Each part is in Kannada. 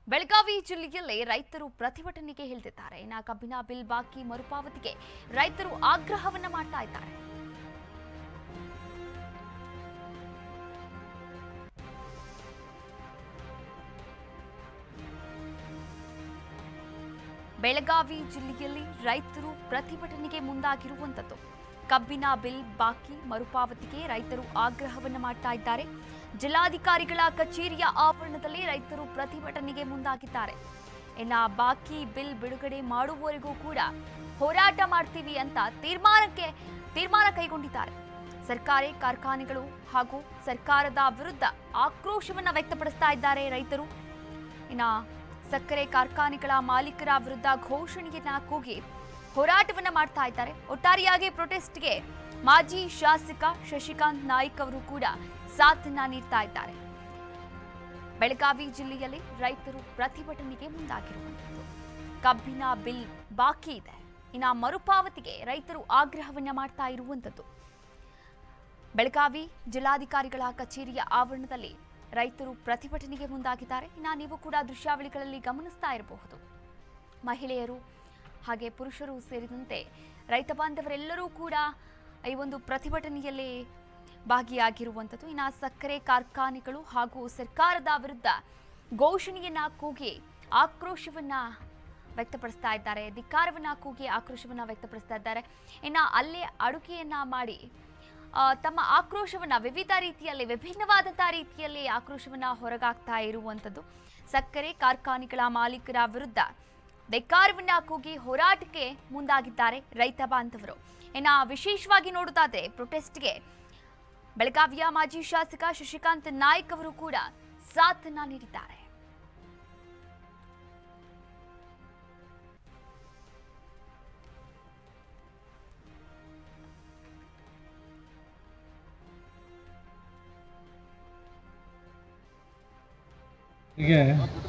ಬೆಳಗಾವಿ ಜಿಲ್ಲೆಯಲ್ಲಿ ರೈತರು ಪ್ರತಿಭಟನೆಗೆ ಇಳಿದಿದ್ದಾರೆ ಇನ್ನು ಕಬ್ಬಿನ ಬಿಲ್ ಬಾಕಿ ಮರುಪಾವತಿಗೆ ರೈತರು ಆಗ್ರಹವನ್ನ ಮಾಡ್ತಾ ಇದ್ದಾರೆ ಬೆಳಗಾವಿ ಜಿಲ್ಲೆಯಲ್ಲಿ ರೈತರು ಪ್ರತಿಭಟನೆಗೆ ಮುಂದಾಗಿರುವಂಥದ್ದು ಕಬ್ಬಿನ ಬಿಲ್ ಬಾಕಿ ಮರುಪಾವತಿಗೆ ರೈತರು ಆಗ್ರಹವನ್ನು ಮಾಡ್ತಾ ಇದ್ದಾರೆ ಜಿಲ್ಲಾಧಿಕಾರಿಗಳ ಕಚೇರಿಯ ಆವರಣದಲ್ಲಿ ರೈತರು ಪ್ರತಿಭಟನೆಗೆ ಮುಂದಾಗಿದ್ದಾರೆ ಇನ್ನ ಬಾಕಿ ಬಿಲ್ ಬಿಡುಗಡೆ ಮಾಡುವವರೆಗೂ ಕೂಡ ಹೋರಾಟ ಮಾಡ್ತೀವಿ ಅಂತ ತೀರ್ಮಾನಕ್ಕೆ ತೀರ್ಮಾನ ಕೈಗೊಂಡಿದ್ದಾರೆ ಸರ್ಕಾರಿ ಕಾರ್ಖಾನೆಗಳು ಹಾಗೂ ಸರ್ಕಾರದ ವಿರುದ್ಧ ಆಕ್ರೋಶವನ್ನ ವ್ಯಕ್ತಪಡಿಸ್ತಾ ಇದ್ದಾರೆ ರೈತರು ಇನ್ನ ಸಕ್ಕರೆ ಕಾರ್ಖಾನೆಗಳ ಮಾಲೀಕರ ವಿರುದ್ಧ ಘೋಷಣೆಯನ್ನ ಕೂಗಿ ಹೋರಾಟವನ್ನ ಮಾಡ್ತಾ ಇದ್ದಾರೆ ಒಟ್ಟಾರೆಯಾಗಿ ಪ್ರೊಟೆಸ್ಟ್ಗೆ ಮಾಜಿ ಶಾಸಕ ಶಶಿಕಾಂತ್ ನಾಯ್ಕ್ ಅವರು ಕೂಡ ಸಾಥನ್ನ ನೀಡ್ತಾ ಇದ್ದಾರೆ ಬೆಳಗಾವಿ ಜಿಲ್ಲೆಯಲ್ಲಿ ರೈತರು ಪ್ರತಿಭಟನೆಗೆ ಮುಂದಾಗಿರುವಂಥದ್ದು ಕಬ್ಬಿನ ಬಿಲ್ ಬಾಕಿ ಇದೆ ಇನ್ನ ಮರುಪಾವತಿಗೆ ರೈತರು ಆಗ್ರಹವನ್ನ ಮಾಡ್ತಾ ಇರುವಂಥದ್ದು ಬೆಳಗಾವಿ ಜಿಲ್ಲಾಧಿಕಾರಿಗಳ ಕಚೇರಿಯ ಆವರಣದಲ್ಲಿ ರೈತರು ಪ್ರತಿಭಟನೆಗೆ ಮುಂದಾಗಿದ್ದಾರೆ ಇನ್ನು ನೀವು ಕೂಡ ದೃಶ್ಯಾವಳಿಗಳಲ್ಲಿ ಗಮನಿಸ್ತಾ ಇರಬಹುದು ಮಹಿಳೆಯರು ಹಾಗೆ ಪುರುಷರು ಸೇರಿದಂತೆ ರೈತ ಬಾಂಧವರೆಲ್ಲರೂ ಕೂಡ ಈ ಒಂದು ಪ್ರತಿಭಟನೆಯಲ್ಲಿ ಭಾಗಿಯಾಗಿರುವಂಥದ್ದು ಇನ್ನು ಸಕ್ಕರೆ ಕಾರ್ಖಾನೆಗಳು ಹಾಗೂ ಸರ್ಕಾರದ ವಿರುದ್ಧ ಘೋಷಣೆಯನ್ನ ಕೂಗಿ ಆಕ್ರೋಶವನ್ನ ವ್ಯಕ್ತಪಡಿಸ್ತಾ ಇದ್ದಾರೆ ಧಿಕ್ಕಾರವನ್ನ ಕೂಗಿ ಆಕ್ರೋಶವನ್ನ ವ್ಯಕ್ತಪಡಿಸ್ತಾ ಇದ್ದಾರೆ ಇನ್ನು ಅಲ್ಲೇ ಅಡುಗೆಯನ್ನ ಮಾಡಿ ಆ, ತಮ್ಮ ಆಕ್ರೋಶವನ್ನ ವಿವಿಧ ರೀತಿಯಲ್ಲಿ ವಿಭಿನ್ನವಾದಂತಹ ರೀತಿಯಲ್ಲಿ ಆಕ್ರೋಶವನ್ನ ಹೊರಗಾಗ್ತಾ ಇರುವಂಥದ್ದು ಸಕ್ಕರೆ ಕಾರ್ಖಾನೆಗಳ ಮಾಲೀಕರ ವಿರುದ್ಧ ಧಿಕ್ಕಾರವನ್ನ ಕೂಗಿ ಹೋರಾಟಕ್ಕೆ ಮುಂದಾಗಿದ್ದಾರೆ ರೈತ ಬಾಂಧವರು ಇನ್ನು ವಿಶೇಷವಾಗಿ ನೋಡೋದಾದ್ರೆ ಪ್ರೊಟೆಸ್ಟ್ಗೆ ಬೆಳಗಾವಿಯ ಮಾಜಿ ಶಾಸಕ ಶಶಿಕಾಂತ್ ನಾಯ್ಕ್ ಅವರು ಕೂಡ ಸಾಥನ್ನ ನೀಡಿದ್ದಾರೆ ಹೀಗೆ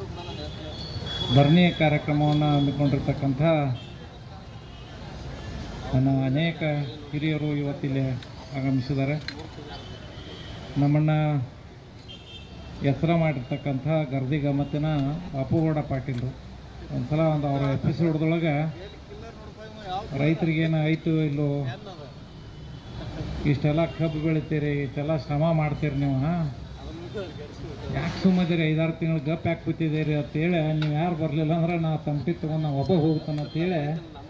ಧರಣಿ ಕಾರ್ಯಕ್ರಮವನ್ನು ಹಮ್ಮಿಕೊಂಡಿರ್ತಕ್ಕಂಥ ನನ್ನ ಅನೇಕ ಹಿರಿಯರು ಇವತ್ತಿಲ್ಲಿ ಆಗಮಿಸಿದ್ದಾರೆ ನಮ್ಮನ್ನು ಎತ್ತರ ಮಾಡಿರ್ತಕ್ಕಂಥ ಗರ್ದಿ ಗಮ್ಮತ್ತಿನ ಅಪ್ಪುಗೌಡ ಪಾಟೀಲ್ರು ಒಂದ್ಸಲ ಒಂದು ಅವರ ಎಪಿಸೋಡ್ದೊಳಗೆ ರೈತರಿಗೇನು ಆಯಿತು ಇಲ್ಲೋ ಇಷ್ಟೆಲ್ಲ ಕಬ್ಬು ಬೆಳಿತೀರಿ ಇಷ್ಟೆಲ್ಲ ಶ್ರಮ ಮಾಡ್ತೀರಿ ನೀವು ಯಾಕೆ ಸುಮ್ಮದಿರಿ ಐದಾರು ತಿಂಗಳು ಗಪ್ ಯಾಕೆ ಕೂತಿದ್ದೀರಿ ಅಂತೇಳಿ ನೀವು ಯಾರು ಬರಲಿಲ್ಲ ಅಂದ್ರೆ ನಾ ತಂಪಿ ತೊಗೊಂಡು ನಾ ಒಬ್ಬ ಹೋಗ್ತಾನೆ ಅಂತೇಳಿ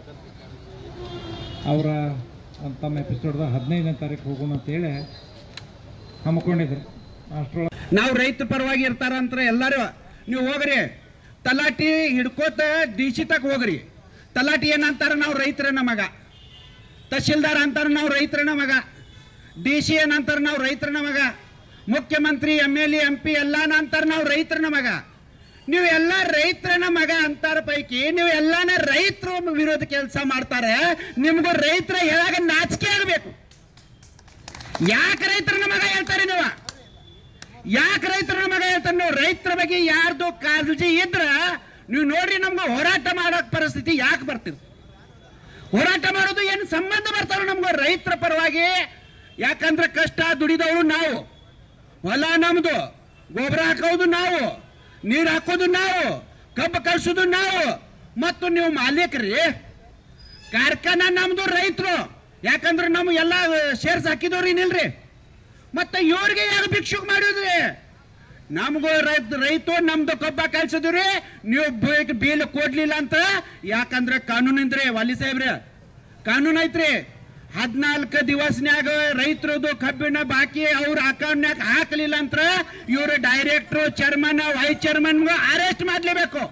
ಅವರ ಒಂದು ತಮ್ಮ ಎಪಿಸೋಡ್ದಾಗ ಹದಿನೈದನೇ ತಾರೀಕು ಹೋಗೋಣ ಅಂತೇಳಿ ಹಮ್ಮಿಕೊಂಡಿದ್ರು ಅಷ್ಟರೊಳಗೆ ನಾವು ರೈತ ಪರವಾಗಿ ಇರ್ತಾರ ಅಂತ ಎಲ್ಲರೂ ನೀವು ಹೋಗ್ರಿ ತಲಾಟಿ ಹಿಡ್ಕೋತ ಡಿ ಸಿ ತಕ ಹೋಗ್ರಿ ತಲಾಟಿ ಏನಂತಾರ ನಾವು ರೈತರನ್ನ ಮಗ ತಹಶೀಲ್ದಾರ್ ಅಂತಾರ ನಾವು ರೈತರನ್ನ ಮಗ ಡಿ ಸಿ ಏನಂತಾರ ನಾವು ರೈತರನ್ನ ಮಗ ಮುಖ್ಯಮಂತ್ರಿ ಎಮ್ ಎಲ್ ಎಂ ಪಿ ಎಲ್ಲಾನ ಅಂತಾರ ನಾವು ರೈತರನ್ನ ಮಗ ನೀವು ಎಲ್ಲ ರೈತರನ್ನ ಮಗ ಅಂತಾರ ಪೈಕಿ ನೀವು ಎಲ್ಲಾನ ರೈತರು ವಿರೋಧ ಕೆಲಸ ಮಾಡ್ತಾರೆ ನಿಮ್ಗೂ ರೈತರ ಹೇಳಾಗ ನಾಚಿಕೆ ಆಗಬೇಕು ಯಾಕೆ ರೈತರನ್ನ ಮಗ ಹೇಳ್ತಾರೆ ನೀವು ಯಾಕೆ ರೈತರ ಮಗ ಹೇಳ್ತಾನೆ ನೀವು ರೈತರ ಬಗ್ಗೆ ಯಾರ್ದು ಕಾಳಜಿ ಇದ್ರ ನೀವು ನೋಡ್ರಿ ನಮ್ಗೆ ಹೋರಾಟ ಮಾಡಕ್ ಪರಿಸ್ಥಿತಿ ಯಾಕೆ ಬರ್ತೀವಿ ಹೋರಾಟ ಮಾಡೋದು ಏನು ಸಂಬಂಧ ಬರ್ತಾವ ನಮ್ಗೆ ರೈತರ ಪರವಾಗಿ ಯಾಕಂದ್ರೆ ಕಷ್ಟ ದುಡಿದವರು ನಾವು ಹೊಲ ನಮ್ದು ಗೊಬ್ಬರ ಹಾಕೋದು ನಾವು ನೀರು ಹಾಕೋದು ನಾವು ಕಬ್ಬು ಕಳ್ಸೋದು ನಾವು ಮತ್ತು ನೀವು ಮಾಲೀಕರಿ ಕಾರ್ಖಾನ ನಮ್ದು ರೈತರು ಯಾಕಂದ್ರೆ ನಮ್ಮ ಎಲ್ಲ ಶೇರ್ಸ್ ಹಾಕಿದವ್ರಿ ನಿಲ್ರಿ ಮತ್ತೆ ಇವ್ರಿಗೆ ಯಾರು ಭಿಕ್ಷುಕ್ ಮಾಡಿದ್ರಿ ನಮಗೂ ರೈತ ರೈತ ನಮ್ದು ಕಬ್ಬ ಕಳ್ಸಿದ್ರಿ ನೀವು ಬಿ- ಬಿಲ್ ಕೊಡ್ಲಿಲ್ಲ ಅಂತ ಯಾಕಂದ್ರೆ ಕಾನೂನಿಂದ್ರಿ ವಾಲಿ ಸಾಹೇಬ್ರಿ ಕಾನೂನ್ ಐತ್ರಿ ಹದಿನಾಲ್ಕು ದಿವಸನ್ಯಾಗ ರೈತರದು ಕಬ್ಬಿನ ಬಾಕಿ ಅವ್ರ ಅಕೌಂಟ್ನ್ಯಾಗ ಹಾಕಲಿಲ್ಲ ಅಂತ ಇವ್ರು ಡೈರೆಕ್ಟ್ರು ಚೇರ್ಮನ್ ವೈಸ್ ಚೇರ್ಮನ್ ಅರೆಸ್ಟ್ ಮಾಡ್ಲೇಬೇಕು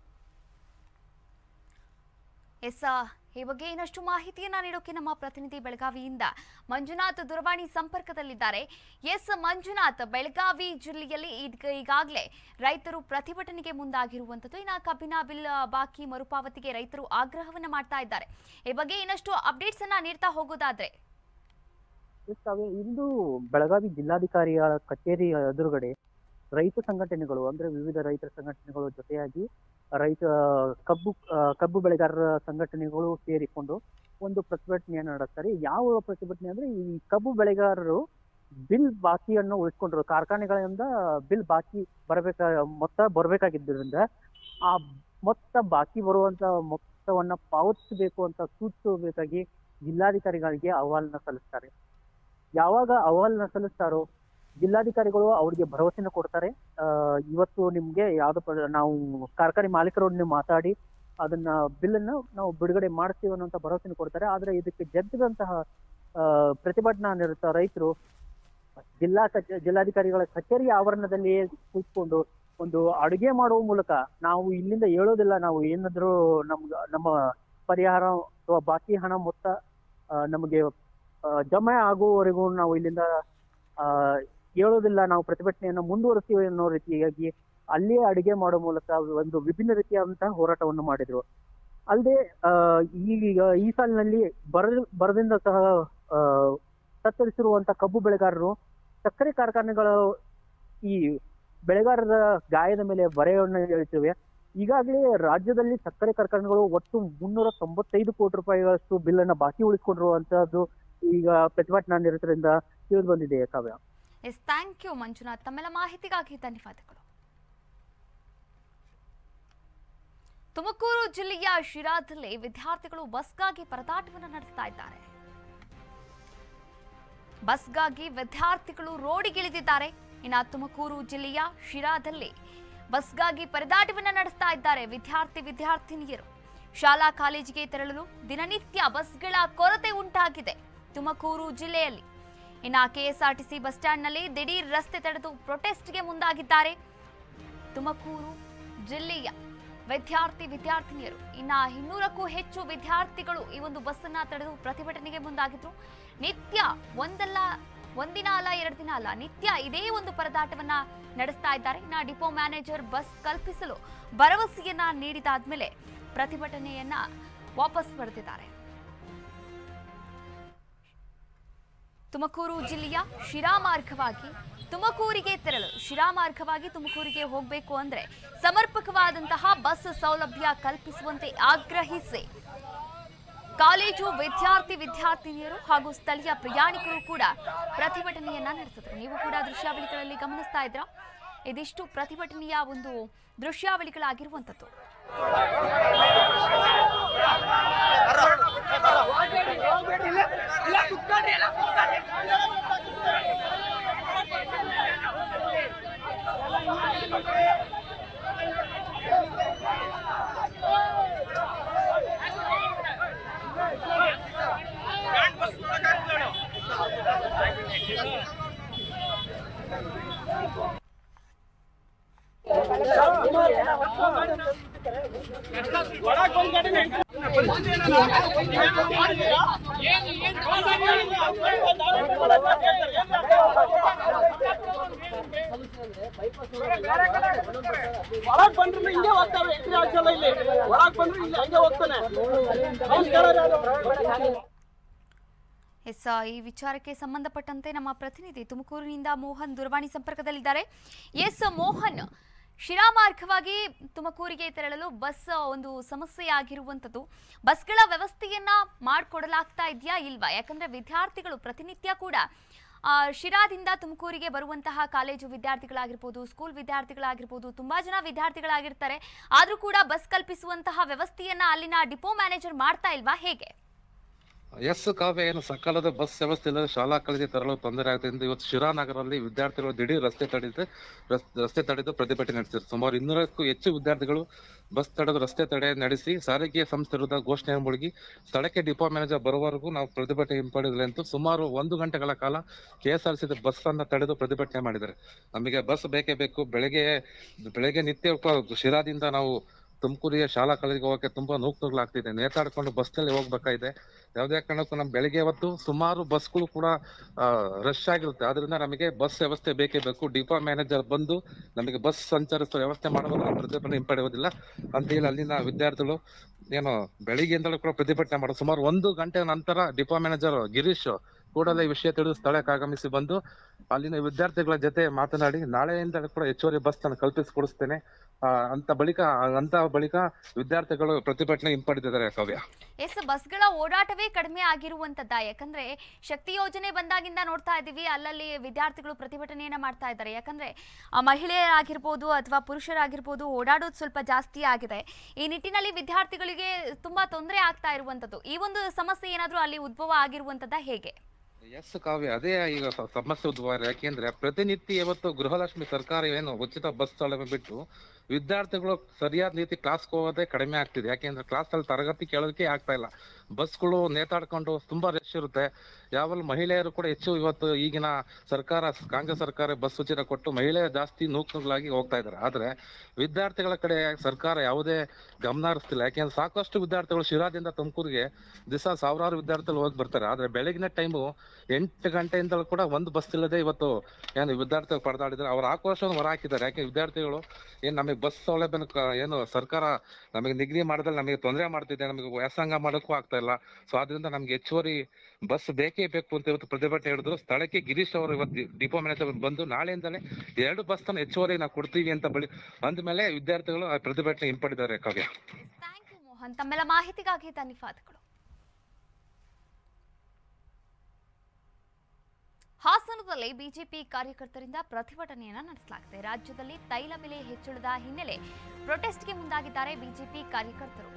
ಎಸ್ ಈ ಬಗ್ಗೆ ಇನ್ನಷ್ಟು ಮಾಹಿತಿಯನ್ನ ನೀಡೋಕೆ ನಮ್ಮ ಪ್ರತಿನಿಧಿ ಬೆಳಗಾವಿಯಿಂದ ಮಂಜುನಾಥ್ ದೂರವಾಣಿ ಸಂಪರ್ಕದಲ್ಲಿದ್ದಾರೆ ಎಸ್ ಮಂಜುನಾಥ್ ಬೆಳಗಾವಿ ಜಿಲ್ಲೆಯಲ್ಲಿ ಈಗ ಈಗಾಗಲೇ ರೈತರು ಪ್ರತಿಭಟನೆಗೆ ಮುಂದಾಗಿರುವಂಥದ್ದು ಇನ್ನು ಕಬ್ಬಿನ ಬಿಲ್ ಆ, ಬಾಕಿ ಮರುಪಾವತಿಗೆ ರೈತರು ಆಗ್ರಹವನ್ನ ಮಾಡ್ತಾ ಇದ್ದಾರೆ ಈ ಬಗ್ಗೆ ಇನ್ನಷ್ಟು ಅಪ್ಡೇಟ್ಸ್ ಅನ್ನ ನೀಡ್ತಾ ಹೋಗೋದಾದ್ರೆ ಎಸ್ ಅವೆ ಇಂದು ಬೆಳಗಾವಿ ಜಿಲ್ಲಾಧಿಕಾರಿಯ ಕಚೇರಿ ಎದುರುಗಡೆ ರೈತ ಸಂಘಟನೆಗಳು ಅಂದ್ರೆ ವಿವಿಧ ರೈತರ ಸಂಘಟನೆಗಳು ಜೊತೆಯಾಗಿ ರೈತ ಕಬ್ಬು ಆ, ಕಬ್ಬು ಬೆಳೆಗಾರರ ಸಂಘಟನೆಗಳು ಸೇರಿಕೊಂಡು ಒಂದು ಪ್ರತಿಭಟನೆಯನ್ನು ನಡೆಸ್ತಾರೆ ಯಾವ ಪ್ರತಿಭಟನೆ ಅಂದ್ರೆ ಈ ಕಬ್ಬು ಬೆಳೆಗಾರರು ಬಿಲ್ ಬಾಕಿಯನ್ನು ಉಳಿಸ್ಕೊಂಡ್ರು ಕಾರ್ಖಾನೆಗಳಿಂದ ಬಿಲ್ ಬಾಕಿ ಬರಬೇಕ ಮೊತ್ತ ಬರಬೇಕಾಗಿದ್ದರಿಂದ ಆ ಮೊತ್ತ ಬಾಕಿ ಬರುವಂತ ಮೊತ್ತವನ್ನ ಪಾವತಿಸಬೇಕು ಅಂತ ಸೂಚಿಸಬೇಕಾಗಿ ಜಿಲ್ಲಾಧಿಕಾರಿಗಳಿಗೆ ಅಹವಾಲನ್ನ ಸಲ್ಲಿಸ್ತಾರೆ ಯಾವಾಗ ಅಹವಾಲನ್ನ ಸಲ್ಲಿಸ್ತಾರೋ ಜಿಲ್ಲಾಧಿಕಾರಿಗಳು ಅವ್ರಿಗೆ ಭರವಸೆನ ಕೊಡ್ತಾರೆ ಆ, ಇವತ್ತು ನಿಮ್ಗೆ ಯಾವ್ದು ಪ್ರ- ನಾವು ಕಾರ್ಖಾನೆ ಮಾಲೀಕರೊಡನೆ ಮಾತಾಡಿ ಅದನ್ನ ಬಿಲ್ ಅನ್ನ ನಾವು ಬಿಡುಗಡೆ ಮಾಡ್ತೀವಿ ಅನ್ನೋಂತ ಭರವಸೆನ ಕೊಡ್ತಾರೆ ಆದ್ರೆ ಇದಕ್ಕೆ ಜಗ್ಗದಂತಹ ಆ, ಪ್ರತಿಭಟನಾ ನಿರತ ರೈತರು ಜಿಲ್ಲಾ ಕಚೇ ಜಿಲ್ಲಾಧಿಕಾರಿಗಳ ಕಚೇರಿ ಆವರಣದಲ್ಲಿ ಕೂತ್ಕೊಂಡು ಒಂದು ಅಡುಗೆ ಮಾಡುವ ಮೂಲಕ ನಾವು ಇಲ್ಲಿಂದ ಹೇಳೋದಿಲ್ಲ ನಾವು ಏನಾದ್ರೂ ನಮ್ಗ ನಮ್ಮ ಪರಿಹಾರ ಅಥವಾ ಬಾಕಿ ಹಣ ಮೊತ್ತ ಆ, ನಮಗೆ ಆ, ಜಮೆ ಆಗುವವರೆಗೂ ನಾವು ಇಲ್ಲಿಂದ ಆ, ಹೇಳೋದಿಲ್ಲ ನಾವು ಪ್ರತಿಭಟನೆಯನ್ನು ಮುಂದುವರಿಸ್ತೀವಿ ಅನ್ನೋ ರೀತಿಯಾಗಿ ಅಲ್ಲಿಯೇ ಅಡುಗೆ ಮಾಡೋ ಮೂಲಕ ಒಂದು ವಿಭಿನ್ನ ರೀತಿಯಾದಂತಹ ಹೋರಾಟವನ್ನು ಮಾಡಿದ್ರು ಅಲ್ಲದೆ ಈಗ ಈ ಸಾಲಿನಲ್ಲಿ ಬರ ಬರದಿಂದ ಸಹ ಆ, ತತ್ತರಿಸಿರುವಂತ ಕಬ್ಬು ಬೆಳೆಗಾರರು ಸಕ್ಕರೆ ಕಾರ್ಖಾನೆಗಳ ಈ ಬೆಳೆಗಾರರ ಗಾಯದ ಮೇಲೆ ಬರೆಯನ್ನು ಹೇಳ್ತಿವೆ ಈಗಾಗಲೇ ರಾಜ್ಯದಲ್ಲಿ ಸಕ್ಕರೆ ಕಾರ್ಖಾನೆಗಳು ಒಟ್ಟು ಮುನ್ನೂರ ತೊಂಬತ್ತೈದು ಕೋಟಿ ರೂಪಾಯಿಗಳಷ್ಟು ಬಿಲ್ ಅನ್ನ ಬಾಕಿ ಉಳಿಸ್ಕೊಂಡಿರುವಂತಹದ್ದು ಈಗ ಪ್ರತಿಭಟನಾ ನಿರತರಿಂದ ತಿಳಿದು ಬಂದಿದೆ Kavya yes thank you Manjunath ತಮ್ಮೆಲ್ಲ ಮಾಹಿತಿಗಾಗಿ ಧನ್ಯವಾದಗಳು ತುಮಕೂರು ಜಿಲ್ಲೆಯ ಶಿರಾದಲ್ಲಿ ವಿದ್ಯಾರ್ಥಿಗಳು ಬಸ್ಗಾಗಿ ಪರದಾಟವನ್ನು ನಡೆಸ್ತಾ ಇದ್ದಾರೆ ಬಸ್ಗಾಗಿ ವಿದ್ಯಾರ್ಥಿಗಳು ರೋಡಿಗಿಳಿದಿದ್ದಾರೆ ಇನ್ನು ತುಮಕೂರು ಜಿಲ್ಲೆಯ ಶಿರಾದಲ್ಲಿ ಬಸ್ಗಾಗಿ ಪರದಾಟವನ್ನು ನಡೆಸ್ತಾ ಇದ್ದಾರೆ ವಿದ್ಯಾರ್ಥಿ ವಿದ್ಯಾರ್ಥಿನಿಯರು ಶಾಲಾ ಕಾಲೇಜಿಗೆ ತೆರಳಲು ದಿನನಿತ್ಯ ಬಸ್ಗಳ ಕೊರತೆ ಉಂಟಾಗಿದೆ ತುಮಕೂರು ಜಿಲ್ಲೆಯಲ್ಲಿ ಇನ್ನ ಕೆಎಸ್ಆರ್ಟಿಸಿ ಬಸ್ ಸ್ಟ್ಯಾಂಡ್ನಲ್ಲಿ ದಿಢೀರ್ ರಸ್ತೆ ತಡೆದು ಪ್ರೊಟೆಸ್ಟ್ಗೆ ಮುಂದಾಗಿದ್ದಾರೆ ತುಮಕೂರು ಜಿಲ್ಲೆಯ ವಿದ್ಯಾರ್ಥಿ ವಿದ್ಯಾರ್ಥಿನಿಯರು ಇನ್ನ ಇನ್ನೂರಕ್ಕೂ ಹೆಚ್ಚು ವಿದ್ಯಾರ್ಥಿಗಳು ಈ ಒಂದು ಬಸ್ಸನ್ನ ತಡೆದು ಪ್ರತಿಭಟನೆಗೆ ಮುಂದಾಗಿದ್ರು ನಿತ್ಯ ಒಂದಲ್ಲ ಒಂದಿನ ಅಲ್ಲ ಎರಡು ದಿನ ಅಲ್ಲ ನಿತ್ಯ ಇದೇ ಒಂದು ಪರದಾಟವನ್ನ ನಡೆಸ್ತಾ ಇದ್ದಾರೆ ಇನ್ನ ಡಿಪೋ ಮ್ಯಾನೇಜರ್ ಬಸ್ ಕಲ್ಪಿಸಲು ಭರವಸೆಯನ್ನ ನೀಡಿದಾದ್ಮೇಲೆ ಪ್ರತಿಭಟನೆಯನ್ನ ವಾಪಸ್ ಪಡೆದಿದ್ದಾರೆ ತುಮಕೂರು ಜಿಲ್ಲೆಯ ಶಿರಾ ಮಾರ್ಗವಾಗಿ ತುಮಕೂರಿಗೆ ತೆರಳು ಶಿರಾ ಮಾರ್ಗವಾಗಿ ತುಮಕೂರಿಗೆ ಹೋಗಬೇಕು ಅಂದ್ರೆ ಸಮರ್ಪಕವಾದಂತಹ ಬಸ್ ಸೌಲಭ್ಯ ಕಲ್ಪಿಸುವಂತೆ ಆಗ್ರಹಿಸಿ ಕಾಲೇಜು ವಿದ್ಯಾರ್ಥಿ ವಿದ್ಯಾರ್ಥಿನಿಯರು ಹಾಗೂ ಸ್ಥಳೀಯ ಪ್ರಯಾಣಿಕರು ಕೂಡ ಪ್ರತಿಭಟನೆಯನ್ನ ನಡೆಸಿದ್ರು ನೀವು ಕೂಡ ದೃಶ್ಯಾವಳಿಗಳಲ್ಲಿ ಗಮನಿಸ್ತಾ ಇದ್ರ ಇದಿಷ್ಟು ಪ್ರತಿಭಟನೆಯ ಒಂದು ದೃಶ್ಯಾವಳಿಗಳಾಗಿರುವಂಥದ್ದು ಒಳಗ್ ಬಂದ್ರೆ ಹಿಂಗೆ ಹೋಗ್ತಾವೆ ಎಂಟ್ರಿ ಆಗ್ಸಲ್ಲ ಇಲ್ಲಿ ಒಳಗ್ ಬಂದ್ರೆ ಇಲ್ಲಿ ಹಂಗೆ ಹೋಗ್ತಾನೆ ಅವ್ನ್ ಕೇಳೋರು ಯಾರು? ಎಸ್ ಈ ವಿಚಾರಕ್ಕೆ ಸಂಬಂಧಪಟ್ಟಂತೆ ನಮ್ಮ ಪ್ರತಿನಿಧಿ ತುಮಕೂರಿನಿಂದ ಮೋಹನ್ ದೂರವಾಣಿ ಸಂಪರ್ಕದಲ್ಲಿದ್ದಾರೆ ಎಸ್ ಮೋಹನ್ ಶಿರಾ ಮಾರ್ಗವಾಗಿ ತುಮಕೂರಿಗೆ ತೆರಳಲು ಬಸ್ ಒಂದು ಸಮಸ್ಯೆ ಆಗಿರುವಂಥದ್ದು ಬಸ್ಗಳ ವ್ಯವಸ್ಥೆಯನ್ನ ಮಾಡಿಕೊಡಲಾಗ್ತಾ ಇದೆಯಾ ಇಲ್ವಾ ಯಾಕಂದ್ರೆ ವಿದ್ಯಾರ್ಥಿಗಳು ಪ್ರತಿನಿತ್ಯ ಕೂಡ ಆ, ಶಿರಾದಿಂದ ತುಮಕೂರಿಗೆ ಬರುವಂತಹ ಕಾಲೇಜು ವಿದ್ಯಾರ್ಥಿಗಳಾಗಿರ್ಬೋದು ಸ್ಕೂಲ್ ವಿದ್ಯಾರ್ಥಿಗಳಾಗಿರ್ಬೋದು ತುಂಬಾ ಜನ ವಿದ್ಯಾರ್ಥಿಗಳಾಗಿರ್ತಾರೆ ಆದರೂ ಕೂಡ ಬಸ್ ಕಲ್ಪಿಸುವಂತಹ ವ್ಯವಸ್ಥೆಯನ್ನ ಅಲ್ಲಿನ ಡಿಪೋ ಮ್ಯಾನೇಜರ್ ಮಾಡ್ತಾ ಇಲ್ವಾ ಹೇಗೆ ಎಸ್ ಕಾವ್ಯ ಏನು ಸಕಾಲದ ಬಸ್ ವ್ಯವಸ್ಥೆ ಇಲ್ಲದೆ ಶಾಲಾ ಕಾಲೇಜಿಗೆ ತರಲು ತೊಂದರೆ ಆಗುತ್ತಿದ್ದು ಇವತ್ತು ಶಿರಾನಗರಲ್ಲಿ ವಿದ್ಯಾರ್ಥಿಗಳು ದಿಢೀರ್ ರಸ್ತೆ ತಡೆದು ರಸ್- ರಸ್ತೆ ತಡೆದು ಪ್ರತಿಭಟನೆ ನಡೆಸಿದರು ಸುಮಾರು ಇನ್ನೂರಕ್ಕೂ ಹೆಚ್ಚು ವಿದ್ಯಾರ್ಥಿಗಳು ಬಸ್ ತಡೆದು ರಸ್ತೆ ತಡೆ ನಡೆಸಿ ಸಾರಿಗೆ ಸಂಸ್ಥೆ ವಿರುದ್ಧ ಘೋಷಣೆ ಮುಳುಗಿ ಸ್ಥಳಕ್ಕೆ ಡಿಪೋ ಮ್ಯಾನೇಜರ್ ಬರುವವರೆಗೂ ನಾವು ಪ್ರತಿಭಟನೆ ಹಿಂಪಡೆದಿಲ್ಲ ಅಂತ ಸುಮಾರು ಒಂದು ಗಂಟೆಗಳ ಕಾಲ ಕೆಎಸ್ಆರ್ಸಿ ಬಸ್ ಅನ್ನ ತಡೆದು ಪ್ರತಿಭಟನೆ ಮಾಡಿದ್ದಾರೆ ನಮಗೆ ಬಸ್ ಬೇಕೇ ಬೇಕು ಬೆಳಗ್ಗೆ ಬೆಳಗ್ಗೆ ನಿತ್ಯ ಉಪ- ಶಿರಾದಿಂದ ನಾವು ತುಮಕೂರಿಗೆ ಶಾಲಾ ಕಾಲೇಜಿಗೆ ಹೋಗಕ್ಕೆ ತುಂಬಾ ನೂಕುನುಗ್ಲಾಗ್ತಿದೆ ನೇತಾಡ್ಕೊಂಡು ಬಸ್ನಲ್ಲಿ ಹೋಗ್ಬೇಕಾಗಿದೆ ಯಾವುದೇ ಕಾರಣಕ್ಕೂ ನಮ್ ಬೆಳಿಗ್ಗೆ ಹೊತ್ತು ಸುಮಾರು ಬಸ್ಗಳು ಕೂಡ ರಶ್ ಆಗಿರುತ್ತೆ ಆದ್ರಿಂದ ನಮಗೆ ಬಸ್ ವ್ಯವಸ್ಥೆ ಬೇಕೇ ಬೇಕು ಡಿಪೋ ಮ್ಯಾನೇಜರ್ ಬಂದು ನಮಗೆ ಬಸ್ ಸಂಚರಿಸುವ ವ್ಯವಸ್ಥೆ ಮಾಡೋದು ನಾವು ಪ್ರತಿಭಟನೆ ಹಿಂಪಡೆಯೋದಿಲ್ಲ ಅಂತ ಹೇಳಿ ಅಲ್ಲಿನ ವಿದ್ಯಾರ್ಥಿಗಳು ಏನು ಬೆಳಿಗ್ಗೆಯಿಂದಲೂ ಕೂಡ ಪ್ರತಿಭಟನೆ ಮಾಡೋದು ಸುಮಾರು ಒಂದು ಗಂಟೆ ನಂತರ ಡಿಪೋ ಮ್ಯಾನೇಜರ್ ಗಿರೀಶ್ ಕೂಡಲೇ ಈ ವಿಷಯ ತಿಳಿದು ಸ್ಥಳಕ್ಕೆ ಆಗಮಿಸಿ ಬಂದು ಅಲ್ಲಿನ ವಿದ್ಯಾರ್ಥಿಗಳ ಜೊತೆ ಮಾತನಾಡಿ ನಾಳೆಯಿಂದ ಕೂಡ ಹೆಚ್ಚುವರಿ ಬಸ್ ನಾನು ಕಲ್ಪಿಸಿಕೊಡಿಸ್ತೇನೆ ಆ, ಅಂತ ಬಳಿಕ ಅಂತ ಬಳಿಕ ವಿದ್ಯಾರ್ಥಿಗಳು ಪ್ರತಿಭಟನೆ ಹಿಂಪಡೆದಿದ್ದಾರೆ ಕಾವ್ಯ ಎಸ್ ಬಸ್ಗಳ ಓಡಾಟವೇ ಕಡಿಮೆ ಆಗಿರುವಂತದ್ದ ಯಾಕಂದ್ರೆ ಶಕ್ತಿ ಯೋಜನೆ ಬಂದಾಗಿಂದ ನೋಡ್ತಾ ಇದ್ದೀವಿ ಅಲ್ಲಲ್ಲಿ ವಿದ್ಯಾರ್ಥಿಗಳು ಪ್ರತಿಭಟನೆಯನ್ನ ಮಾಡ್ತಾ ಇದ್ದಾರೆ ಯಾಕಂದ್ರೆ ಆ, ಮಹಿಳೆಯರಾಗಿರ್ಬೋದು ಅಥವಾ ಪುರುಷರಾಗಿರ್ಬೋದು ಓಡಾಡೋದು ಸ್ವಲ್ಪ ಜಾಸ್ತಿ ಆಗಿದೆ ಈ ನಿಟ್ಟಿನಲ್ಲಿ ವಿದ್ಯಾರ್ಥಿಗಳಿಗೆ ತುಂಬಾ ತೊಂದರೆ ಆಗ್ತಾ ಇರುವಂತದ್ದು ಈ ಒಂದು ಸಮಸ್ಯೆ ಏನಾದರೂ ಅಲ್ಲಿ ಉದ್ಭವ ಆಗಿರುವಂತದ್ದ ಹೇಗೆ ಎಸ್ ಕಾವ್ಯ ಅದೇ ಈಗ ಸ- ಸಮಸ್ಯೆ ಉದ್ಭವ ಯಾಕೆಂದ್ರೆ ಪ್ರತಿನಿತ್ಯ ಇವತ್ತು ಗೃಹಲಕ್ಷ್ಮಿ ಸರ್ಕಾರ ಏನು ಉಚಿತ ಬಸ್ ಸೌಲಭ್ಯ ಬಿಟ್ಟು ವಿದ್ಯಾರ್ಥಿಗಳು ಸರಿಯಾದ ರೀತಿ ಕ್ಲಾಸ್ ಹೋಗೋದೇ ಕಡಿಮೆ ಆಗ್ತಿದೆ ಯಾಕೆಂದ್ರೆ ಕ್ಲಾಸ್ ಅಲ್ಲಿ ತರಗತಿ ಕೇಳೋದಕ್ಕೆ ಆಗ್ತಾ ಇಲ್ಲ ಬಸ್ಗಳು ನೇತಾಡ್ಕೊಂಡು ತುಂಬಾ ರಶ್ ಇರುತ್ತೆ ಯಾವಲ್ಲ ಮಹಿಳೆಯರು ಕೂಡ ಹೆಚ್ಚು ಇವತ್ತು ಈಗಿನ ಸರ್ಕಾರ ಕಾಂಗ್ರೆಸ್ ಸರ್ಕಾರ ಬಸ್ ಉಚಿತ ಕೊಟ್ಟು ಮಹಿಳೆಯರು ಜಾಸ್ತಿ ನೂಕುನುಗ್ಲಾಗಿ ಹೋಗ್ತಾ ಇದ್ದಾರೆ ಆದ್ರೆ ವಿದ್ಯಾರ್ಥಿಗಳ ಕಡೆ ಸರ್ಕಾರ ಯಾವುದೇ ಗಮನ ಹರಿಸ್ತಿಲ್ಲ ಯಾಕೆಂದ್ರೆ ಸಾಕಷ್ಟು ವಿದ್ಯಾರ್ಥಿಗಳು ಶಿರಾದಿಂದ ತುಮಕೂರಿಗೆ ದಿವಸ ಸಾವಿರಾರು ವಿದ್ಯಾರ್ಥಿಗಳು ಹೋಗಿ ಬರ್ತಾರೆ ಆದ್ರೆ ಬೆಳಗಿನ ಟೈಮು ಎಂಟು ಗಂಟೆಯಿಂದಲೂ ಕೂಡ ಒಂದು ಬಸ್ ಇಲ್ಲದೆ ಇವತ್ತು ಏನು ವಿದ್ಯಾರ್ಥಿಗಳು ಪರದಾಡಿದ್ರೆ ಅವ್ರ ಆಕ್ರೋಶವನ್ನು ಹೊರ ಹಾಕಿದ್ದಾರೆ ಯಾಕೆ ವಿದ್ಯಾರ್ಥಿಗಳು ಏನ್ ನಮಗೆ ಬಸ್ ಸೌಲಭ್ಯನ ಕ- ಏನು ಸರ್ಕಾರ ನಮಗೆ ನಿಗದಿ ಮಾಡಿದ್ರೆ ನಮಗೆ ತೊಂದರೆ ಮಾಡ್ತಿದೆ ನಮಗೆ ವ್ಯಾಸಂಗ ಮಾಡೋಕ್ಕೂ ಆಗ್ತಾ ಇಲ್ಲ ಸೊ ಆದ್ರಿಂದ ನಮ್ಗೆ ಹೆಚ್ಚುವರಿ ಬಸ್ ಬೇಕೇ ಬೇಕು ಅಂತ ಇವತ್ತು ಪ್ರತಿಭಟನೆ ಹಿಡಿದ್ರು ಸ್ಥಳಕ್ಕೆ ಗಿರೀಶ್ ಅವರು ಇವತ್ತು ಡಿಪೋ ಮ್ಯಾನೇಜರ್ ಬಂದು ನಾಳೆಯಿಂದಲೇ ಎರಡು ಬಸ್ ಅನ್ನು ಹೆಚ್ಚುವರಿ ನಾವು ಕೊಡ್ತೀವಿ ಅಂತ ಬಳಿ ಅಂದ್ಮೇಲೆ ವಿದ್ಯಾರ್ಥಿಗಳು ಆ ಪ್ರತಿಭಟನೆ ಹಿಂಪಡಿದ್ದಾರೆ ಕಾವ್ಯ ಥ್ಯಾಂಕ್ ಯು ಮೋಹನ್ ತಮ್ಮೆಲ್ಲ ಮಾಹಿತಿಗಾಗಿ ಧನ್ಯವಾದಗಳು ಹಾಸನದಲ್ಲಿ ಬಿಜೆಪಿ ಕಾರ್ಯಕರ್ತರಿಂದ ಪ್ರತಿಭಟನೆಯನ್ನ ನಡೆಸಲಾಗಿದೆ ರಾಜ್ಯದಲ್ಲಿ ತೈಲ ಬೆಲೆ ಹೆಚ್ಚಳದ ಹಿನ್ನೆಲೆ ಪ್ರೊಟೆಸ್ಟ್ಗೆ ಮುಂದಾಗಿದ್ದಾರೆ ಬಿಜೆಪಿ ಕಾರ್ಯಕರ್ತರು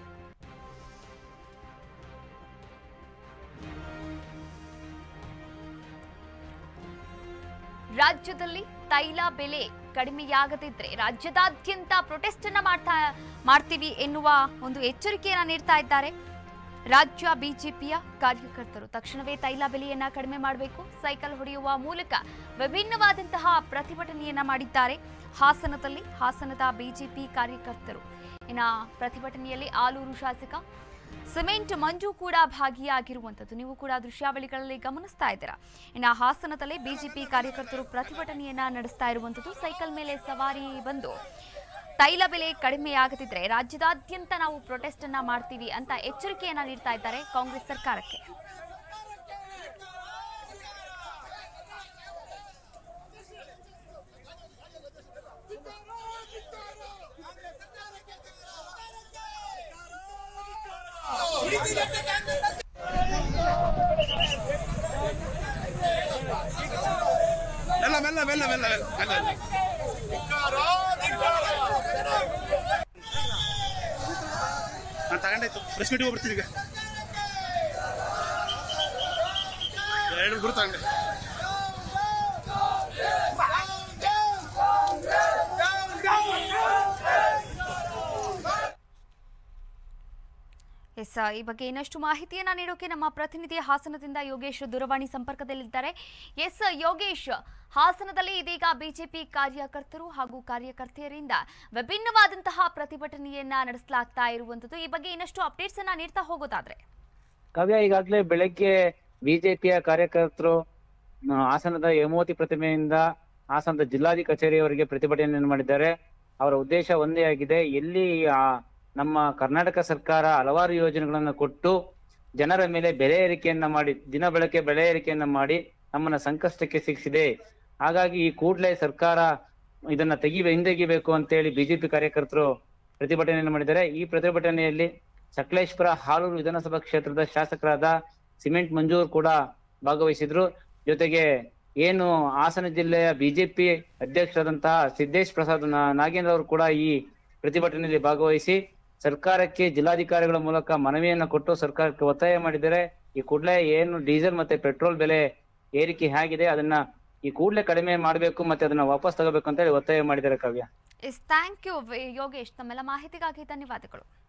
ರಾಜ್ಯದಲ್ಲಿ ತೈಲ ಬೆಲೆ ಕಡಿಮೆಯಾಗದಿದ್ರೆ ರಾಜ್ಯದಾದ್ಯಂತ ಪ್ರೊಟೆಸ್ಟ್ ಅನ್ನ ಮಾಡ್ತಾ ಮಾಡ್ತೀವಿ ಎನ್ನುವ ಒಂದು ಎಚ್ಚರಿಕೆಯನ್ನ ನೀಡ್ತಾ ಇದ್ದಾರೆ ರಾಜ್ಯ ಬಿಜೆಪಿಯ ಕಾರ್ಯಕರ್ತರು ತಕ್ಷಣವೇ ತೈಲ ಬೆಲೆಯನ್ನ ಕಡಿಮೆ ಮಾಡಬೇಕು ಸೈಕಲ್ ಹೊಡೆಯುವ ಮೂಲಕ ವಿಭಿನ್ನವಾದಂತಹ ಪ್ರತಿಭಟನೆಯನ್ನ ಮಾಡಿದ್ದಾರೆ ಹಾಸನದಲ್ಲಿ ಹಾಸನದ ಬಿಜೆಪಿ ಕಾರ್ಯಕರ್ತರು ಇನ್ನ ಪ್ರತಿಭಟನೆಯಲ್ಲಿ ಆಲೂರು ಶಾಸಕ ಸಿಮೆಂಟ್ ಮಂಜು ಕೂಡ ಭಾಗಿಯಾಗಿರುವಂಥದ್ದು ನೀವು ಕೂಡ ದೃಶ್ಯಾವಳಿಗಳಲ್ಲಿ ಗಮನಿಸ್ತಾ ಇದ್ದೀರಾ ಇನ್ನು ಹಾಸನದಲ್ಲಿ ಬಿಜೆಪಿ ಕಾರ್ಯಕರ್ತರು ಪ್ರತಿಭಟನೆಯನ್ನ ನಡೆಸ್ತಾ ಇರುವಂಥದ್ದು ಸೈಕಲ್ ಮೇಲೆ ಸವಾರಿ ಬಂದು ತೈಲ ಬೆಲೆ ಕಡಿಮೆಯಾಗದಿದ್ರೆ ರಾಜ್ಯದಾದ್ಯಂತ ನಾವು ಪ್ರೊಟೆಸ್ಟ್ ಅನ್ನ ಮಾಡ್ತೀವಿ ಅಂತ ಎಚ್ಚರಿಕೆಯನ್ನ ನೀಡ್ತಾ ಇದ್ದಾರೆ ಕಾಂಗ್ರೆಸ್ ಸರ್ಕಾರಕ್ಕೆ ಮೆಲ್ಲ ಮೆಲ್ಲ ಮೆಲ್ಲ ಮೆಲ್ಲ ಮೆಲ್ಲ ಮೆಲ್ಲ ನಾನು ತಗೊಂಡಾಯ್ತು ಪ್ರೆಸ್ ಮೀಟಿಗೆ ಹೋಗ್ಬಿಡ್ತೀನಿ ಈಗ ಎರಡು ಗುರು ತಗೊಂಡೆ ಎಸ್ ಈ ಬಗ್ಗೆ ಇನ್ನಷ್ಟು ಮಾಹಿತಿಯನ್ನ ನೀಡೋಕೆ ನಮ್ಮ ಪ್ರತಿನಿಧಿ ಹಾಸನದಿಂದ ಯೋಗೇಶ್ ದೂರವಾಣಿ ಸಂಪರ್ಕದಲ್ಲಿದ್ದಾರೆ ಎಸ್ ಯೋಗೇಶ್ ಹಾಸನದಲ್ಲಿ ಇದೀಗ ಬಿಜೆಪಿ ಕಾರ್ಯಕರ್ತರು ಹಾಗೂ ಕಾರ್ಯಕರ್ತೆಯರಿಂದ ವಿಭಿನ್ನವಾದಂತಹ ಪ್ರತಿಭಟನೆಯನ್ನ ನಡೆಸಲಾಗ್ತಾ ಇರುವಂತದ್ದು ಈ ಬಗ್ಗೆ ಇನ್ನಷ್ಟು ಅಪ್ಡೇಟ್ಸ್ ಅನ್ನ ನೀಡ್ತಾ ಹೋಗೋದಾದ್ರೆ ಕಾವ್ಯ ಈಗಾಗಲೇ ಬೆಳಗ್ಗೆ ಬಿಜೆಪಿಯ ಕಾರ್ಯಕರ್ತರು ಆ, ಹಾಸನದ ಹೇಮಾವತಿ ಪ್ರತಿಮೆಯಿಂದ ಹಾಸನದ ಜಿಲ್ಲಾಧಿ ಕಚೇರಿಯವರೆಗೆ ಪ್ರತಿಭಟನೆಯನ್ನು ಮಾಡಿದ್ದಾರೆ ಅವರ ಉದ್ದೇಶ ಒಂದೇ ಆಗಿದೆ ಎಲ್ಲಿ ಆ, ನಮ್ಮ ಕರ್ನಾಟಕ ಸರ್ಕಾರ ಹಲವಾರು ಯೋಜನೆಗಳನ್ನ ಕೊಟ್ಟು ಜನರ ಮೇಲೆ ಬೆಲೆ ಏರಿಕೆಯನ್ನ ಮಾಡಿ ದಿನ ಬೆಳಕೆ ಬೆಲೆ ಏರಿಕೆಯನ್ನ ಮಾಡಿ ನಮ್ಮನ್ನ ಸಂಕಷ್ಟಕ್ಕೆ ಸಿಕ್ಕಿಸಿದೆ ಹಾಗಾಗಿ ಈ ಕೂಡಲೇ ಸರ್ಕಾರ ಇದನ್ನ ತೆಗಿಬೆ ಹಿಂದೆಗಿಬೇಕು ಅಂತೇಳಿ ಬಿಜೆಪಿ ಕಾರ್ಯಕರ್ತರು ಪ್ರತಿಭಟನೆಯನ್ನು ಮಾಡಿದ್ದಾರೆ ಈ ಪ್ರತಿಭಟನೆಯಲ್ಲಿ ಸಕಲೇಶ್ಪುರ ಹಾಲೂರು ವಿಧಾನಸಭಾ ಕ್ಷೇತ್ರದ ಶಾಸಕರಾದ ಸಿಮೆಂಟ್ ಮಂಜೂರ್ ಕೂಡ ಭಾಗವಹಿಸಿದ್ರು ಜೊತೆಗೆ ಏನು ಹಾಸನ ಜಿಲ್ಲೆಯ ಬಿಜೆಪಿ ಅಧ್ಯಕ್ಷರಾದಂತಹ ಸಿದ್ದೇಶ್ ಪ್ರಸಾದ್ ನಾ- ನಾಗೇಂದ್ರ ಅವರು ಕೂಡ ಈ ಪ್ರತಿಭಟನೆಯಲ್ಲಿ ಭಾಗವಹಿಸಿ ಸರ್ಕಾರಕ್ಕೆ ಜಿಲ್ಲಾಧಿಕಾರಿಗಳ ಮೂಲಕ ಮನವಿಯನ್ನ ಕೊಟ್ಟು ಸರ್ಕಾರಕ್ಕೆ ಒತ್ತಾಯ ಮಾಡಿದರೆ ಈ ಕೂಡಲೇ ಏನು ಡೀಸೆಲ್ ಮತ್ತೆ ಪೆಟ್ರೋಲ್ ಬೆಲೆ ಏರಿಕೆ ಆಗಿದೆ ಅದನ್ನ ಈ ಕೂಡಲೇ ಕಡಿಮೆ ಮಾಡಬೇಕು ಮತ್ತೆ ಅದನ್ನ ವಾಪಸ್ ತಗೋಬೇಕು ಅಂತ ಹೇಳಿ ಒತ್ತಾಯ ಮಾಡಿದ್ದಾರೆ Kavya yes thank you Yogesh ತಮ್ಮೆಲ್ಲ ಮಾಹಿತಿಗಾಗಿ ಧನ್ಯವಾದಗಳು